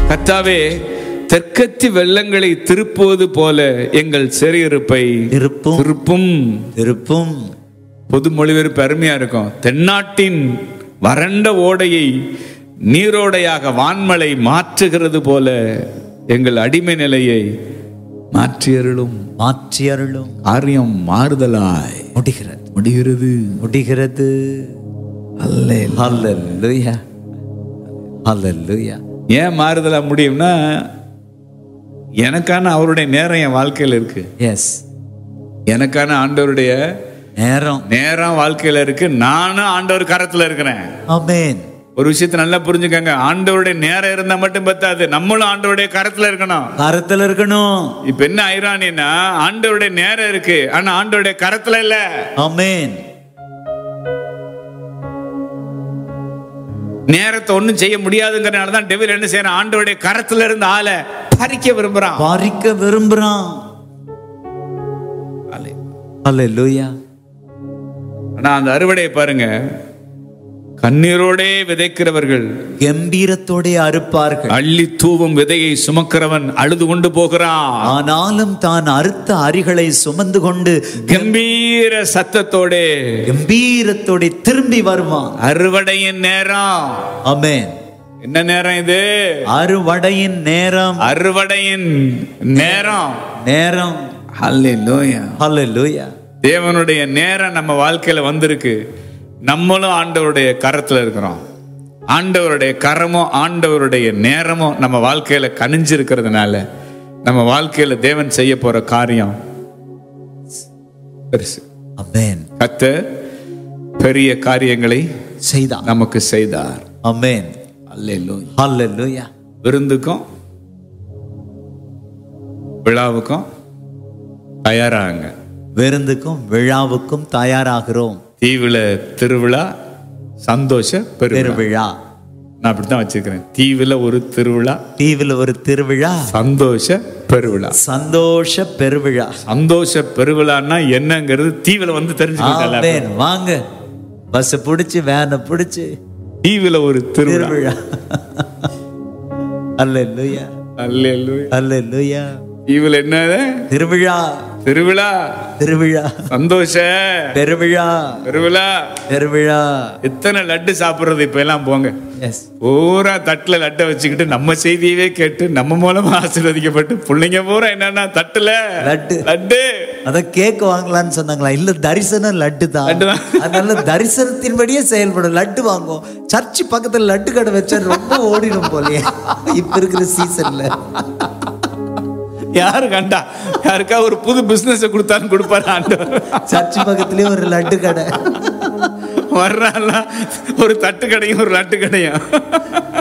கத்தாவே தெற்கத்தி வெள்ளங்களை திருப்புவது போல எங்கள் சிறையிருப்பை திருப்பும் திருப்பும் திருப்பும் பொது மொழிபெயர்ப்பு அருமையா இருக்கும் தென்னாட்டின் வறண்ட ஓடையை நீரோடையாக வான்மலை மாற்றுகிறது போல எங்கள் அடிமை நிலையை மாற்றியருளும் மாற்றி அருளும் காரியம் மாறுதலாய் முடிகிறது முடிகிறது முடிகிறது ஹalleluya ஹalleluya ஏன் மாறுதலா முடியும்னா எனக்கான அவருடைய நேரம் என் வாழ்க்கையில இருக்கு எஸ் எனக்கான ஆண்டவருடைய நேரம் நேரம் வாழ்க்கையில இருக்கு நானும் ஆண்டவர் கரத்துல இருக்கிறேன் ஆமென் ஒரு விஷயத்தை நல்லா புரிஞ்சுக்கங்க ஆண்டவருடைய நேரம் இருந்தா மட்டும் பத்தாது நம்மளும் ஆண்டவருடைய கரத்துல இருக்கணும் கரத்துல இருக்கணும் இப்ப என்ன ஐரானின்னா ஆண்டவருடைய நேரம் இருக்கு ஆனா ஆண்டவருடைய கரத்துல இல்ல ஆமென் நேரத்தை ஒண்ணும் செய்ய முடியாதுங்கிறனால தான் டெவில் என்ன செய்யறான் ஆண்டவருடைய கரத்துல இருந்து ஆளை பறிக்க விரும்புறான் பாரிக்க விரும்புறான் ஹalleluya ஆனா அந்த அறுவடையை பாருங்க கண்ணீரோடே விதைக்கிறவர்கள் கம்பீரத்தோட அறுப்பார்கள் அள்ளி தூவும் விதையை சுமக்கிறவன் அழுது கொண்டு போகிறான் ஆனாலும் தான் அறுத்த அரிகளை சுமந்து கொண்டு கம்பீர சத்தத்தோட கம்பீரத்தோட திரும்பி வருவான் அறுவடையின் நேரம் ஆமென் என்ன நேரம் இது அறுவடையின் நேரம் அறுவடையின் நேரம் நேரம் ஹalleluya ஹalleluya தேவனுடைய நேரம் நம்ம வாழ்க்கையில வந்திருக்கு நம்மளும் ஆண்டவருடைய கரத்துல இருக்கிறோம் ஆண்டவருடைய கரமும் ஆண்டவருடைய நேரமும் நம்ம வாழ்க்கையில கனிஞ்சிருக்கிறதுனால நம்ம வாழ்க்கையில தேவன் செய்ய போற காரியம் பெருசு ஆமென் கத்த பெரிய காரியங்களை செய்தான் நமக்கு செய்தார் ஆமென் அல்லேலூயா ஹalleluya விருந்துக்கும் விழாவுக்கும் தயாராங்க விருந்துக்கும் விழாவுக்கும் தயாராகிறோம் தீவுல திருவிழா சந்தோஷ பெருவிழா பெருவிழா நான் அப்படித்தான் வச்சிருக்கிறேன் தீவுல ஒரு திருவிழா தீவில் ஒரு திருவிழா சந்தோஷ பெருவிழா சந்தோஷ பெருவிழா சந்தோஷ பெருவிழான்னா என்னங்கிறது தீவுல வந்து தெரிஞ்சுக்கிட்டல ஆமென் வாங்க பஸ் பிடிச்சு வேனை பிடிச்சு தீவுல ஒரு திருவிழா திருவிழா அல்லேலூயா அல்லேலூயா அல்லேலூயா தீவுல என்ன திருவிழா திருவிழா திருவிழா சந்தோஷ பெருவிழா பெருவிழா பெருவிழா எத்தனை லட்டு சாப்பிடுறது இப்ப எல்லாம் போங்க எஸ் பூரா தட்டுல லட்டை வச்சுக்கிட்டு நம்ம செய்தியவே கேட்டு நம்ம மூலமா ஆசீர்வதிக்கப்பட்டு பிள்ளைங்க பூரா என்னன்னா தட்டுல லட்டு லட்டு அத கேக் வாங்கலாம்னு சொன்னாங்களா இல்ல தரிசனம் லட்டு தான் லட்டு தான். அதனால தரிசனத்தின்படியே செயல்படும் லட்டு வாங்கும் சர்ச் பக்கத்துல லட்டு கடை வச்சா ரொம்ப ஓடிடும் போலயே இப்ப இருக்கிற சீசன்ல யாரு கண்டா யாருக்கா ஒரு புது பிசினஸ் கொடுத்தான்னு கொடுப்பாரு ஆண்டவர் சர்ச் பக்கத்துலயே ஒரு லட்டு கடை வர்றான்லாம் ஒரு தட்டு கடையும் ஒரு லட்டு கடையும்